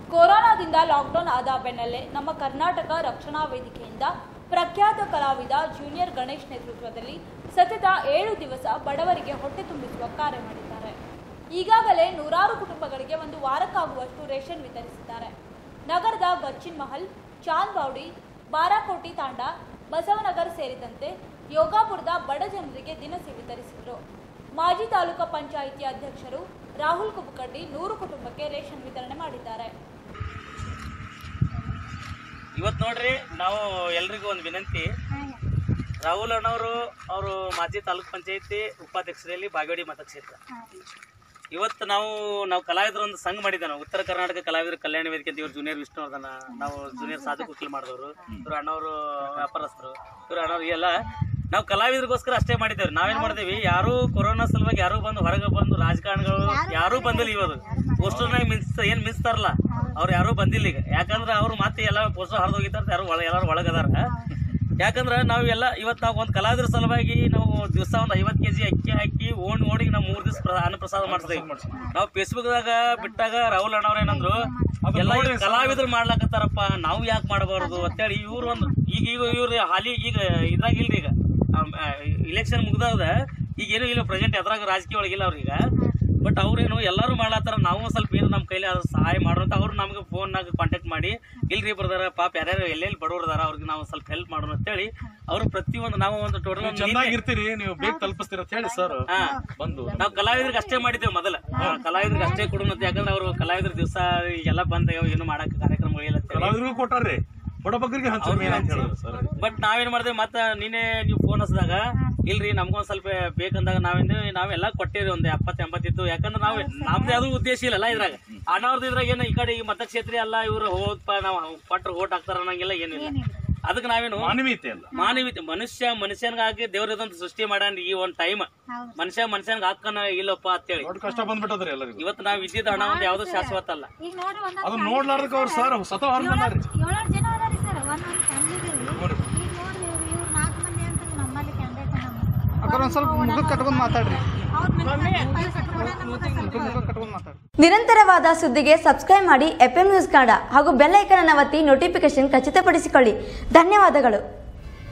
ಕೊರೋನಾದಿಂದ ಲಾಕ್ಡೌನ್ ಆದ ಬೆನ್ನಲ್ಲೇ ನಮ್ಮ ಕರ್ನಾಟಕ ರಕ್ಷಣಾ ವೇದಿಕೆಯಿಂದ ಪ್ರಖ್ಯಾತ ಕಲಾವಿದ ಜೂನಿಯರ್ ಗಣೇಶ್ ನೇತೃತ್ವದಲ್ಲಿ ಸತತ ಏಳು ದಿವಸ ಬಡವರಿಗೆ ಹೊಟ್ಟೆ ತುಂಬಿಸುವ ಕಾರ್ಯ ಮಾಡಿದ್ದಾರೆ ಈಗಾಗಲೇ ನೂರಾರು ಕುಟುಂಬಗಳಿಗೆ ಒಂದು ವಾರಕ್ಕಾಗುವಷ್ಟು ರೇಷನ್ ವಿತರಿಸಿದ್ದಾರೆ ನಗರದ ಗಚ್ಚಿನ್ ಮಹಲ್ ಚಾಂದ್ಬೌಡಿ ಬಾರಾಕೋಟಿ ತಾಂಡ ಬಸವನಗರ್ ಸೇರಿದಂತೆ ಯೋಗಾಪುರದ ಬಡ ಜನರಿಗೆ ದಿನಸಿ ವಿತರಿಸಿದರು ಮಾಜಿ ತಾಲೂಕಾ ಪಂಚಾಯಿತಿ ಅಧ್ಯಕ್ಷರು ರಾಹುಲ್ ಕುಬಕಡ್ಡಿ ನೂರು ಕುಟುಂಬಕ್ಕೆ ರೇಷನ್ ವಿತರಣೆ ಮಾಡಿದ್ದಾರೆ ಇವತ್ತು ನೋಡ್ರಿ ನಾವು ಎಲ್ರಿಗೂ ಒಂದು ವಿನಂತಿ ರಾಹುಲ್ ಅಣ್ಣವರು ಅವರು ಮಾಜಿ ತಾಲೂಕ್ ಪಂಚಾಯತಿ ಉಪಾಧ್ಯಕ್ಷರಲ್ಲಿ ಬಾಗೇವಾಡಿ ಮತಕ್ಷೇತ್ರ ಇವತ್ತು ನಾವು ನಾವು ಕಲಾವಿದರು ಒಂದು ಸಂಘ ಮಾಡಿದ್ದೆ ನಾವು ಉತ್ತರ ಕರ್ನಾಟಕ ಕಲಾವಿದರ ಕಲ್ಯಾಣ ವೇದಿಕೆ ಅಂತ ಇವ್ರು ಜೂನಿಯರ್ ವಿಷ್ಣುವರ್ಧನ ನಾವು ಜೂನಿಯರ್ ಸಾಧು ಕುಕ್ಲಿ ಮಾಡಿದವರು ಇವ್ರು ಅಣ್ಣವರು ವ್ಯಾಪಾರಸ್ಥರು ಇವ್ರು ಅಣ್ಣವ್ರು ಎಲ್ಲ ನಾವು ಕಲಾವಿದರಿಗೋಸ್ಕರ ಅಷ್ಟೇ ಮಾಡಿದ್ದೇವೆ ನಾವೇನ್ ಮಾಡಿದೇವಿ ಯಾರು ಕೊರೋನಾ ಸಲುವಾಗಿ ಯಾರು ಬಂದು ಹೊರಗೆ ಬಂದು ರಾಜಕಾರಣಿಗಳು ಯಾರೂ ಬಂದಿಲ್ಲ ಇವತ್ತು ಪೋಸ್ಟರ್ನಾಗ ಮಿನ್ಸ್ ಏನ್ ಮಿನ್ಸ್ತಾರಲ್ಲ ಅವ್ರು ಯಾರೂ ಬಂದಿಲ್ಲ ಈಗ ಯಾಕಂದ್ರೆ ಅವ್ರು ಮತ್ತೆ ಎಲ್ಲ ಪೋಸ್ಟರ್ ಹರಿದು ಹೋಗಿದ್ದಾರೆ ಯಾರು ಒಳ ಎಲ್ಲರೂ ಒಳಗದಾರ ಯಾಕಂದ್ರೆ ನಾವೆಲ್ಲ ಇವತ್ತು ನಾವು ಒಂದು ಕಲಾವಿದರ ಸಲುವಾಗಿ ನಾವು ದಿವಸ ಒಂದು ಐವತ್ತು ಕೆಜಿ ಅಕ್ಕಿ ಹಾಕಿ ಓಣ್ ಓಣಿಗೆ ನಾವು ಮೂರ್ ದಿವಸ ಅನ್ನ ಪ್ರಸಾದ ಮಾಡ್ತೀವಿ ನಾವು ಫೇಸ್ಬುಕ್ದಾಗ ಬಿಟ್ಟಾಗ ರಾಹುಲ್ ಅಣ್ಣವ್ರ ಏನಂದ್ರು ಎಲ್ಲ ಇವ್ರು ಕಲಾವಿದ್ರು ಮಾಡ್ಲಾಕತ್ತಾರಪ್ಪ ನಾವು ಯಾಕೆ ಮಾಡಬಾರ್ದು ಅಂತೇಳಿ ಇವ್ರು ಒಂದು ಈಗ ಈಗ ಇವ್ರು ಹಾಲಿ ಈಗ ಇದ್ರಾಗ ಇಲ್ರಿ ಈಗ ಇಲೆಕ್ಷನ್ ಮುಗ್ದದ ಈಗ ಏನೂ ಇಲ್ಲ ಪ್ರೆಸೆಂಟ್ ಎದ್ರಾಗ ರಾಜಕೀಯ ಒಳಗಿಲ್ಲ ಅವ್ರೀಗ ಬಟ್ ಅವ್ರೇನು ಎಲ್ಲರೂ ಮಾಡ್ಲಾತ್ತಾರ ನಾವು ಸ್ವಲ್ಪ ಏನು ನಮ್ಮ ಕೈಲಿ ಅದು ಸಹಾಯ ಮಾಡೋಣ ಅಂತ ಅವ್ರು ನಮ್ಗೆ ಫೋನ್ನಾಗ ಕಾಂಟ್ಯಾಕ್ಟ್ ಮಾಡಿ ಇಲ್ರಿ ಬರ್ದಾರ ಪಾಪ ಯಾರ್ಯಾರು ಎಲ್ಲೆಲ್ಲಿ ಬಡವ್ರು ಅದಾರ ಅವ್ರಿಗೆ ನಾವು ಸ್ವಲ್ಪ ಹೆಲ್ಪ್ ಮಾಡೋಣ ಅಂತೇಳಿ ಅವ್ರು ಪ್ರತಿಯೊಂದು ನಾವು ಒಂದು ಟೋಟಲ್ ಚೆನ್ನಾಗಿರ್ತೀರಿ ನೀವು ಬೇಗ ತಲುಪಿಸ್ತೀರ ಅಂತ ಹೇಳಿ ಸರ್ ಹಾ ಬಂದು ನಾವು ಕಲಾವಿದ್ರಿಗೆ ಅಷ್ಟೇ ಮಾಡಿದ್ದೇವೆ ಮೊದಲ ಕಲಾವಿದ್ರಿಗೆ ಅಷ್ಟೇ ಕೊಡೋಣ ಅಂತ ಯಾಕಂದ್ರೆ ಅವರು ಕಲಾವಿದ್ರ ದಿವಸ ಎಲ್ಲ ಬಂದ ಏನು ಮಾಡಕ್ ಕಾರ್ಯಕ್ರಮಗಳಿಲ್ಲ ಅಂತ ಹೇಳಿ. ಕಲಾವಿದರಿಗೂ ಕೊಟ್ಟಾರ್ರಿ ಬಡಬಗ್ಗರಿಗೆ ಹಂಚಿ ಅಂತ ಹೇಳಿದ್ರು ಸರ್ ಬಟ್ ನಾವೇನ್ ಮಾಡಿದ್ವಿ ಮತ್ತ ನೀನೇ ನೀವು ಫೋನ್ ಹಚ್ಚಿದಾಗ ಇಲ್ರಿ ನಮ್ಗೊಂದ್ ಸ್ವಲ್ಪ ಬೇಕಂದಾಗ ನಾವೇನು ನಾವೆಲ್ಲ ಕೊಟ್ಟಿರಿ ಒಂದ್ ಎಪ್ಪತ್ ಎಂಬತ್ತಿತ್ತು ಯಾಕಂದ್ರೆ ನಾವ್ ನಮ್ದು ಯಾವ್ದು ಉದ್ದೇಶ ಇಲ್ಲಲ್ಲ ಇದ್ರಾಗ ಅಣ್ಣವ್ರದ್ದು ಇದ್ರಾಗ ಏನು ಈ ಕಡೆ ಈ ಮತಕ್ಷೇತ್ರ ಎಲ್ಲ ಇವ್ರು ಹೋಗ್ಪ ನಾವು ಕೊಟ್ರು ಓಟ್ ಹಾಕ್ತಾರ ಅನ್ನಂಗಿಲ್ಲ ಏನಿಲ್ಲ ಅದಕ್ಕೆ ನಾವೇನು ಮಾನವೀಯತೆ ಅಲ್ಲ ಮಾನವೀಯತೆ ಮನುಷ್ಯ ಮನುಷ್ಯನ್ಗಾಗಿ ದೇವ್ರದಂತ ಸೃಷ್ಟಿ ಮಾಡ್ಯಾನ ಈ ಒಂದ್ ಟೈಮ್ ಮನುಷ್ಯ ಮನುಷ್ಯನ್ಗ ಹಾಕನ ಇಲ್ಲಪ್ಪ ಅಂತೇಳಿ ದೊಡ್ಡ ಕಷ್ಟ ಬಂದ್ಬಿಟ್ಟದ್ರಿ ಎಲ್ಲರಿಗೂ ಇವತ್ತು ನಾವ್ ಇದ್ದಿದ್ದ ಹಣ ಒಂದು ಯಾವ್ದು ಶಾಶ್ವತ ಅಲ್ಲ ಈಗ ನೋಡ್ರಿ ಒಂದ್ ಅದನ್ನ ನೋಡ್ಲಾರ್ದಕ್ಕೆ ಅವ್ರು ಸರ್ ಸತ ಹೊರ ಬಂದಾರ್ರಿ ಏಳಾರು ಜನ ಅದಾರಿ ಸರ್ ಒಂದ್ ಒಂದ್ ಫ್ಯಾಮಿಲಿ ಈಗ ನೋಡ್ರಿ ಇವ್ರು ಇವ್ರು ನಾಲ್ಕು ಮಂದಿ ಅಂತ ನಮ್ಮಲ್ಲಿ ಕ್ಯಾಂಡಿಡೇಟ್ ಅక్కడ ಒಂದ್ ಸ್ವಲ್ಪ ಮುಖಕ್ಕೆ ಕಟ್ಕೊಂಡ್ ಮಾತಾಡ್ರಿ ಅವ್ರ ಮನೆ ಕಟ್ಕೊಂಡ್ ಮಾತಾಡ್ರಿ ನಿರಂತರವಾದ ಸುದ್ದಿಗೆ ಸಬ್ಸ್ಕ್ರೈಬ್ ಮಾಡಿ ಎಫ್ಎಂ ನ್ಯೂಸ್ ಕನ್ನಡ ಹಾಗೂ ಬೆಲ್ ಐಕನ್ ಅನ್ನು ಒತ್ತಿ ನೋಟಿಫಿಕೇಶನ್ ಖಚಿತಪಡಿಸಿಕೊಳ್ಳಿ ಧನ್ಯವಾದಗಳು